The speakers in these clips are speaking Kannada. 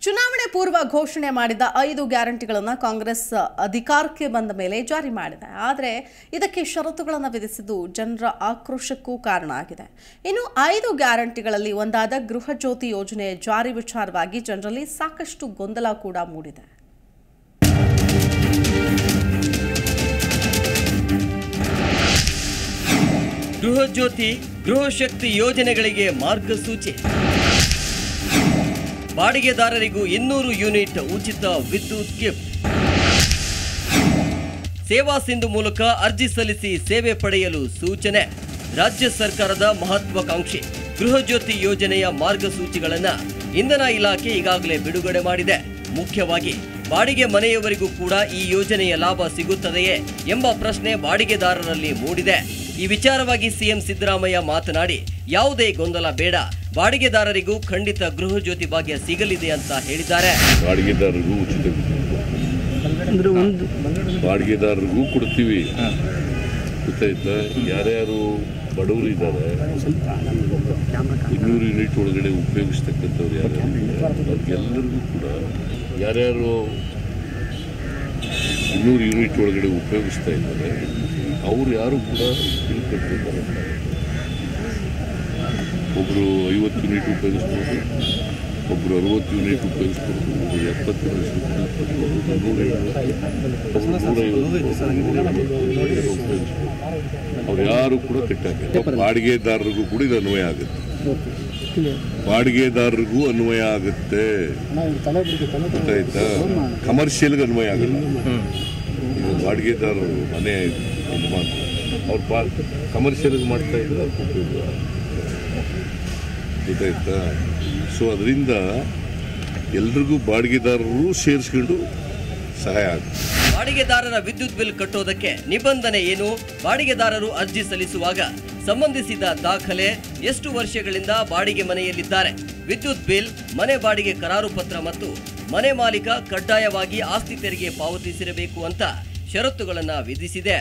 ಚುನಾವಣೆ ಪೂರ್ವ ಘೋಷಣೆ ಮಾಡಿದ ಐದು ಗ್ಯಾರಂಟಿಗಳನ್ನು ಕಾಂಗ್ರೆಸ್ ಅಧಿಕಾರಕ್ಕೆ ಬಂದ ಮೇಲೆ ಜಾರಿ ಮಾಡಿದೆ ಆದರೆ ಇದಕ್ಕೆ ಷರತ್ತುಗಳನ್ನು ವಿಧಿಸಿದ್ದು ಜನರ ಆಕ್ರೋಶಕ್ಕೂ ಕಾರಣ ಆಗಿದೆ ಇನ್ನು ಐದು ಗ್ಯಾರಂಟಿಗಳಲ್ಲಿ ಒಂದಾದ ಗೃಹ ಜ್ಯೋತಿ ಯೋಜನೆ ಜಾರಿ ವಿಚಾರವಾಗಿ ಜನರಲ್ಲಿ ಸಾಕಷ್ಟು ಗೊಂದಲ ಕೂಡ ಮೂಡಿದೆ ಗೃಹ ಜ್ಯೋತಿ ಗೃಹ ಶಕ್ತಿ ಯೋಜನೆಗಳಿಗೆ ಮಾರ್ಗಸೂಚಿ ಬಾಡಿಗೆದಾರರಿಗೂ ಇನ್ನೂರು ಯೂನಿಟ್ ಉಚಿತ ವಿದ್ಯುತ್ ಗಿಫ್ಟ್ ಸೇವಾ ಸಿಂಧು ಮೂಲಕ ಅರ್ಜಿ ಸಲ್ಲಿಸಿ ಸೇವೆ ಪಡೆಯಲು ಸೂಚನೆ ರಾಜ್ಯ ಸರ್ಕಾರದ ಮಹತ್ವಾಕಾಂಕ್ಷಿ ಗೃಹ ಜ್ಯೋತಿ ಯೋಜನೆಯ ಮಾರ್ಗಸೂಚಿಗಳನ್ನ ಇಂಧನ ಇಲಾಖೆ ಈಗಾಗಲೇ ಬಿಡುಗಡೆ ಮಾಡಿದೆ ಮುಖ್ಯವಾಗಿ ಬಾಡಿಗೆ ಮನೆಯವರಿಗೂ ಕೂಡ ಈ ಯೋಜನೆಯ ಲಾಭ ಸಿಗುತ್ತದೆಯೇ ಎಂಬ ಪ್ರಶ್ನೆ ಬಾಡಿಗೆದಾರರಲ್ಲಿ ಮೂಡಿದೆ ಈ ವಿಚಾರವಾಗಿ ಸಿಎಂ ಸಿದ್ದರಾಮಯ್ಯ ಮಾತನಾಡಿ ಯಾವುದೇ ಗೊಂದಲ ಬೇಡ ಬಾಡಿಗೆದಾರರಿಗೂ ಖಂಡಿತ ಗೃಹ ಜ್ಯೋತಿ ಭಾಗ್ಯ ಸಿಗಲಿದೆ ಅಂತ ಹೇಳಿದ್ದಾರೆ ಬಾಡಿಗೆದಾರರಿಗೂ ಉಚಿತ ಬಾಡಿಗೆದಾರರಿಗೂ ಕೊಡ್ತೀವಿ ಗೊತ್ತಾಯ್ತಾ ಯಾರ್ಯಾರು ಬಡವರು ಇದ್ದಾರೆ ಇನ್ನೂರು ಯೂನಿಟ್ ಒಳಗಡೆ ಉಪಯೋಗಿಸ್ತಕ್ಕಂಥವ್ರು ಯಾರ್ಯಾರು ಇದ್ದಾರೆ, ಅವ್ರಿಗೆಲ್ಲರಿಗೂ ಕೂಡ ಯಾರ್ಯಾರು ಇನ್ನೂರು ಯೂನಿಟ್ ಒಳಗಡೆ ಉಪಯೋಗಿಸ್ತಾ ಇದ್ದಾರೆ ಅವ್ರು ಯಾರು ಕೂಡ ಬಿಲ್ ಕಟ್ಟಬೇಕಾರೆ ಒಬ್ಬರು ಐವತ್ತು ಯೂನಿಟ್ ಉಪಯೋಗಿಸ್ಬೋದು ಒಬ್ಬರು ಅರವತ್ತು ಯೂನಿಟ್ ಉಪಯೋಗಿಸ್ಬೋದು ಒಬ್ಬರು ಎಪ್ಪತ್ತು ಯೂನಿಟ್ ಉಪಯೋಗಿಸ್ಬೋದು ಒಬ್ಬರು ನೂರೈವತ್ತು ಉಪಯೋಗಿಸ್ಬೋದು ಅವ್ರು ಯಾರು ಕೂಡ ಕಟ್ಟಾಕಿಲ್ಲ ಬಾಡಿಗೆದಾರರಿಗೂ ಕೂಡ ಇದು ಅನ್ವಯ ಆಗುತ್ತೆ ಬಾಡಿಗೆದಾರರಿಗೂ ಅನ್ವಯ ಆಗುತ್ತೆ ಗೊತ್ತಾಯ್ತಾ ಕಮರ್ಷಿಯಲ್ಗೆ ಅನ್ವಯ ಆಗಲ್ಲ ಈಗ ಬಾಡಿಗೆದಾರರು ಮನೆ ಇದು ಮಾಡ್ತಾರೆ ಅವ್ರು ಬಾ ಕಮರ್ಷಿಯಲ್ಗೆ ಮಾಡ್ತಾ ಇದ್ರೆ ಅವ್ರಿಗೆ ಉಪಯೋಗ ಗೊತ್ತಾಯ್ತಾ ಸೊ ಅದರಿಂದ ಎಲ್ರಿಗೂ ಬಾಡಿಗೆದಾರರು ಸೇರಿಸ್ಕೊಂಡು ಸಹಾಯ ಆಗುತ್ತೆ ಬಾಡಿಗೆದಾರರ ವಿದ್ಯುತ್ ಬಿಲ್ ಕಟ್ಟೋದಕ್ಕೆ ನಿಬಂಧನೆ ಏನು ಬಾಡಿಗೆದಾರರು ಅರ್ಜಿ ಸಲ್ಲಿಸುವಾಗ ಸಂಬಂಧಿಸಿದ ದಾಖಲೆ ಎಷ್ಟು ವರ್ಷಗಳಿಂದ ಬಾಡಿಗೆ ಮನೆಯಲ್ಲಿದ್ದಾರೆ ವಿದ್ಯುತ್ ಬಿಲ್ ಮನೆ ಬಾಡಿಗೆ ಕರಾರು ಪತ್ರ ಮತ್ತು ಮನೆ ಮಾಲೀಕ ಕಡ್ಡಾಯವಾಗಿ ಆಸ್ತಿ ತೆರಿಗೆ ಪಾವತಿಸಿರಬೇಕು ಅಂತ ಷರತ್ತುಗಳನ್ನು ವಿಧಿಸಿದೆ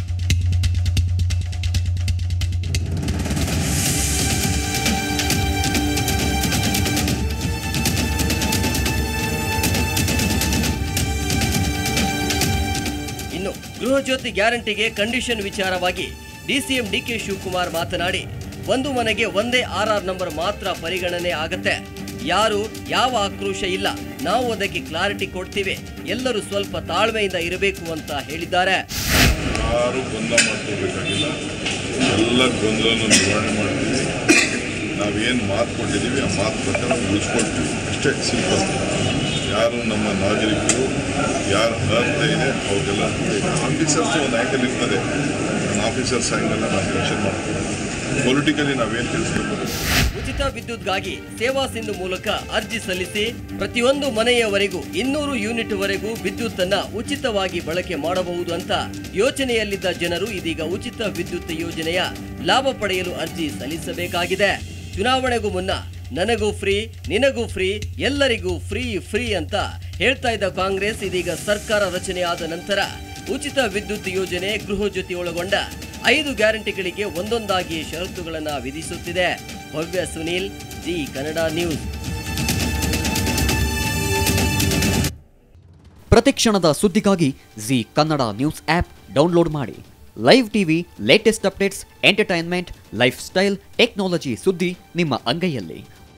ಇನ್ನು ಗೃಹ ಜ್ಯೋತಿ ಗ್ಯಾರಂಟಿಗೆ ಕಂಡೀಷನ್ ವಿಚಾರವಾಗಿ ಡಿಸಿಎಂ ಡಿಕೆ ಶಿವಕುಮಾರ್ ಮಾತನಾಡಿ ಒಂದು ಮನೆಗೆ ಒಂದೇ ಆರ್ ಆರ್ ನಂಬರ್ ಮಾತ್ರ ಪರಿಗಣನೆ ಆಗತ್ತೆ ಯಾರು ಯಾವ ಆಕ್ರೋಶ ಇಲ್ಲ ನಾವು ಅದಕ್ಕೆ ಕ್ಲಾರಿಟಿ ಕೊಡ್ತೀವಿ ಎಲ್ಲರೂ ಸ್ವಲ್ಪ ತಾಳ್ಮೆಯಿಂದ ಇರಬೇಕು ಅಂತ ಹೇಳಿದ್ದಾರೆ ಯಾರು ಗೊಂದಲ ಮಾಡ್ಕೋಬೇಕಾಗಿಲ್ಲ ಎಲ್ಲ ಗೊಂದಲನ ನಿವಾರಣೆ ಮಾಡ್ತೀವಿ ನಾವೇನು ಮಾತು ಕೊಟ್ಟಿದ್ದೀವಿ ಆ ಮಾತು ಪ್ರಕಾರ ಉಳಿಸ್ಕೊಳ್ತೀವಿ ಅಷ್ಟೇ ಸಿಂಪಲ್ ಯಾರು ನಮ್ಮ ನಾಗರಿಕರು ಯಾರು ಅರ್ಥ ಇದೆ ಅವ್ರಿಗೆಲ್ಲ ಆಫೀಸರ್ಸ್ ಒಂದು ಆ್ಯಂಗಲ್ ಇರ್ತದೆ ನನ್ನ ಆಫೀಸರ್ಸ್ ಆ್ಯಂಗಲ್ ನಾವು ಮೆನ್ಷನ್ ಮಾಡ್ತೀವಿ ಪೊಲಿಟಿಕಲಿ ನಾವೇನು ತಿಳಿಸ್ಬೇಕು ಉಚಿತ ವಿದ್ಯುತ್ಗಾಗಿ ಸೇವಾ ಸಿಂಧು ಮೂಲಕ ಅರ್ಜಿ ಸಲ್ಲಿಸಿ ಪ್ರತಿಯೊಂದು ಮನೆಯವರೆಗೂ ಇನ್ನೂರು ಯೂನಿಟ್ ವರೆಗೂ ವಿದ್ಯುತ್ ಅನ್ನ ಉಚಿತವಾಗಿ ಬಳಕೆ ಮಾಡಬಹುದು ಅಂತ ಯೋಚನೆಯಲ್ಲಿದ್ದ ಜನರು ಇದೀಗ ಉಚಿತ ವಿದ್ಯುತ್ ಯೋಜನೆಯ ಲಾಭ ಪಡೆಯಲು ಅರ್ಜಿ ಸಲ್ಲಿಸಬೇಕಾಗಿದೆ ಚುನಾವಣೆಗೂ ಮುನ್ನ ನನಗೂ ಫ್ರೀ ನಿನಗೂ ಫ್ರೀ ಎಲ್ಲರಿಗೂ ಫ್ರೀ ಫ್ರೀ ಅಂತ ಹೇಳ್ತಾ ಇದ್ದ ಕಾಂಗ್ರೆಸ್ ಇದೀಗ ಸರ್ಕಾರ ರಚನೆಯಾದ ನಂತರ ಉಚಿತ ವಿದ್ಯುತ್ ಯೋಜನೆ ಗೃಹ ಜ್ಯೋತಿ ಒಳಗೊಂಡ ಐದು ಗ್ಯಾರಂಟಿಗಳಿಗೆ ಒಂದೊಂದಾಗಿ ಷರತ್ತುಗಳನ್ನು ವಿಧಿಸುತ್ತಿದೆ ಭವ್ಯ ಸುನೀಲ್ ಜಿ ಕನ್ನಡ ನ್ಯೂಸ್ ಪ್ರತಿಕ್ಷಣದ ಸುದ್ದಿಗಾಗಿ Zee Kannada news app download ಮಾಡಿ live TV latest updates entertainment life style technology ಸುದ್ದಿ ನಿಮ್ಮ ಅಂಗೈಯಲ್ಲಿ